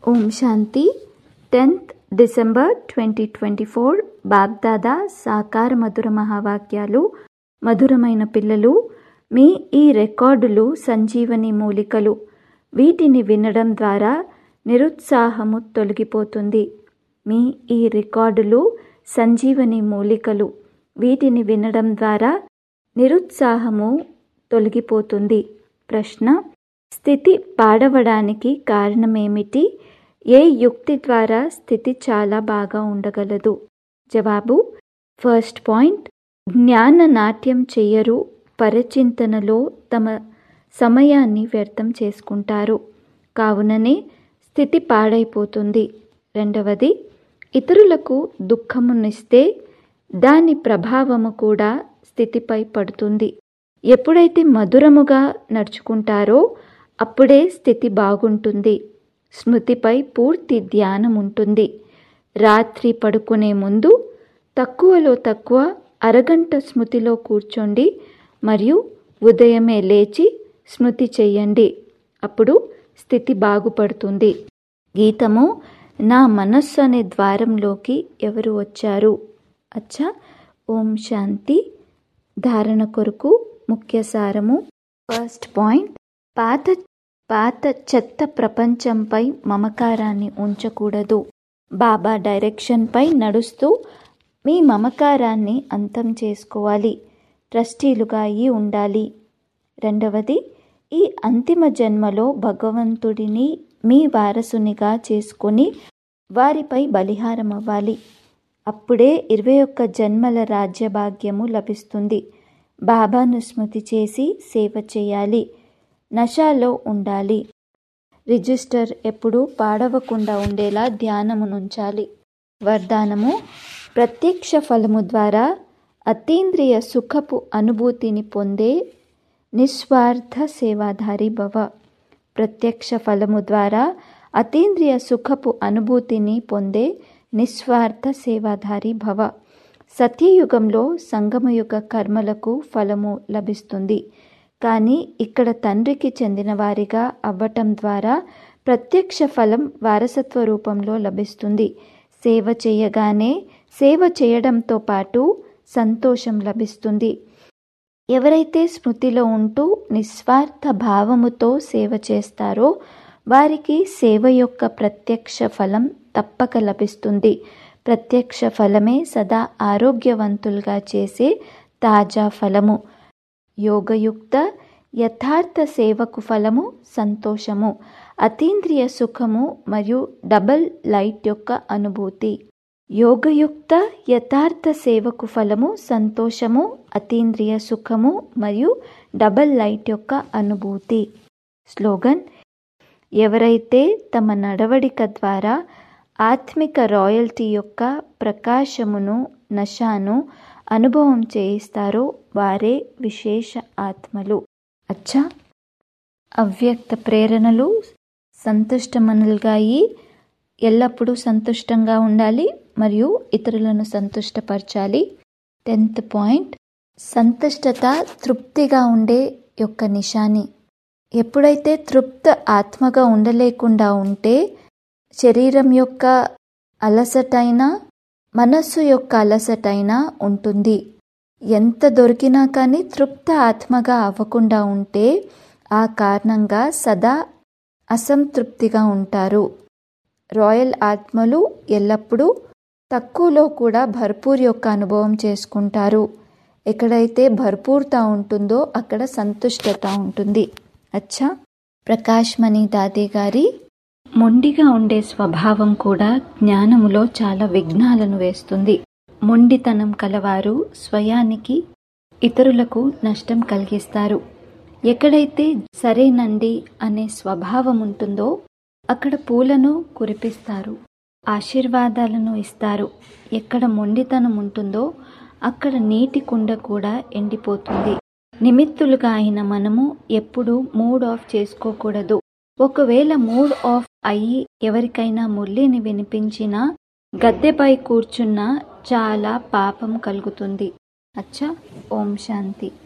ఓం Shanti tenth December twenty twenty four Bapdada సాకార మధుర మహావాక్యాలు మధురమైన పిల్లలు మీ ఈ రికార్డులు సంజీవని మూలికలు వీటిని వినడం ద్వారా నిరుత్సాహము తొలగిపోతుంది మీ ఈ రికార్డులు సంజీవని మూలికలు వీటిని వినడం ద్వారా నిరుత్సాహము తొలగిపోతుంది ప్రశ్న స్థితి పాడవడానికి కారణమేమిటి ఏ యుక్తి ద్వారా స్థితి చాలా బాగా ఉండగలదు జవాబు ఫస్ట్ పాయింట్ జ్ఞాన నాట్యం చెయ్యరు పరచింతనలో తమ సమయాన్ని వ్యర్థం చేసుకుంటారు కావుననే స్థితి పాడైపోతుంది రెండవది ఇతరులకు దుఃఖమునిస్తే దాని ప్రభావము కూడా స్థితిపై పడుతుంది ఎప్పుడైతే మధురముగా నడుచుకుంటారో అప్పుడే స్థితి బాగుంటుంది స్మృతిపై పూర్తి ధ్యానం ఉంటుంది రాత్రి పడుకునే ముందు తక్కువలో తక్కువ అరగంట స్మృతిలో కూర్చోండి మరియు ఉదయమే లేచి స్మృతి చెయ్యండి అప్పుడు స్థితి బాగుపడుతుంది గీతము నా మనస్సు అనే ద్వారంలోకి ఎవరు వచ్చారు అచ్చా ఓం శాంతి ధారణ కొరకు ముఖ్య సారము ఫస్ట్ పాయింట్ పాత పాత చెత్త ప్రపంచంపై మమకారాన్ని ఉంచకూడదు బాబా డైరెక్షన్పై నడుస్తూ మీ మమకారాన్ని అంతం చేసుకోవాలి ట్రస్టీలుగా అయి ఉండాలి రెండవది ఈ అంతిమ జన్మలో భగవంతుడిని మీ వారసునిగా చేసుకొని వారిపై బలిహారం అవ్వాలి అప్పుడే ఇరవై ఒక్క జన్మల రాజ్యభాగ్యము లభిస్తుంది బాబాను స్మృతి చేసి సేవ చేయాలి నషాలో ఉండాలి రిజిస్టర్ ఎప్పుడూ పాడవకుండా ఉండేలా ధ్యానమునుంచాలి వరదానము ప్రత్యక్ష ఫలము ద్వారా అతీంద్రియ సుఖపు అనుభూతిని పొందే నిస్వార్థ సేవాధారి భవ ప్రత్యక్ష ఫలము ద్వారా అతీంద్రియ సుఖపు అనుభూతిని పొందే నిస్వార్థ సేవాధారి భవ సత్యయుగంలో సంగమయుగ కర్మలకు ఫలము లభిస్తుంది కానీ ఇక్కడ తండ్రికి చెందిన వారిగా అవ్వటం ద్వారా ప్రత్యక్ష ఫలం వారసత్వ రూపంలో లభిస్తుంది సేవ చేయగానే సేవ చేయడంతో పాటు సంతోషం లభిస్తుంది ఎవరైతే స్మృతిలో ఉంటూ నిస్వార్థ భావముతో సేవ చేస్తారో వారికి సేవ యొక్క ప్రత్యక్ష ఫలం తప్పక లభిస్తుంది ప్రత్యక్ష ఫలమే సదా ఆరోగ్యవంతులుగా చేసే తాజా ఫలము యోగయుక్త యథార్థ సేవకు ఫలము సంతోషము అతీంద్రియ సుఖము మరియు డబల్ లైట్ యొక్క అనుభూతి యోగయుక్త యథార్థ సేవకు ఫలము సంతోషము అతీంద్రియ సుఖము మరియు డబల్ లైట్ యొక్క అనుభూతి స్లోగన్ ఎవరైతే తమ నడవడిక ద్వారా ఆత్మిక రాయల్టీ యొక్క ప్రకాశమును నశాను అనుభవం చేయిస్తారో వారే విశేష ఆత్మలు అచ్చా అవ్యక్త ప్రేరణలు సంతుష్టమనులుగా అయి ఎల్లప్పుడూ సంతుష్టంగా ఉండాలి మరియు ఇతరులను సంతుష్టపరచాలి టెన్త్ పాయింట్ సంతుష్టత తృప్తిగా ఉండే యొక్క నిశాని ఎప్పుడైతే తృప్త ఆత్మగా ఉండలేకుండా ఉంటే శరీరం యొక్క అలసటైనా మనస్సు యొక్క అలసటైనా ఉంటుంది ఎంత దొరికినా కానీ తృప్త ఆత్మగా అవ్వకుండా ఉంటే ఆ కారణంగా సదా అసంతృప్తిగా ఉంటారు రాయల్ ఆత్మలు ఎల్లప్పుడూ తక్కువలో కూడా భర్పూర్ యొక్క అనుభవం చేసుకుంటారు ఎక్కడైతే భర్పూర్త ఉంటుందో అక్కడ సంతుష్టత ఉంటుంది అచ్చా ప్రకాష్ మణి దాదే గారి మొండిగా ఉండే స్వభావం కూడా జ్ఞానములో చాలా విఘ్నాలను వేస్తుంది మొండితనం కలవారు స్వయానికి ఇతరులకు నష్టం కలిగిస్తారు ఎక్కడైతే సరేనండి అనే స్వభావం ఉంటుందో అక్కడ పూలను కురిపిస్తారు ఆశీర్వాదాలను ఇస్తారు ఎక్కడ మొండితనం ఉంటుందో అక్కడ నీటి కుండ కూడా ఎండిపోతుంది నిమిత్తులుగా అయిన మనము ఎప్పుడు మూడ్ ఆఫ్ చేసుకోకూడదు ఒకవేళ మూడ్ ఆఫ్ అయ్యి ఎవరికైనా మురళిని వినిపించినా గద్దెపై కూర్చున్నా చాలా పాపం కలుగుతుంది అచ్చా ఓం శాంతి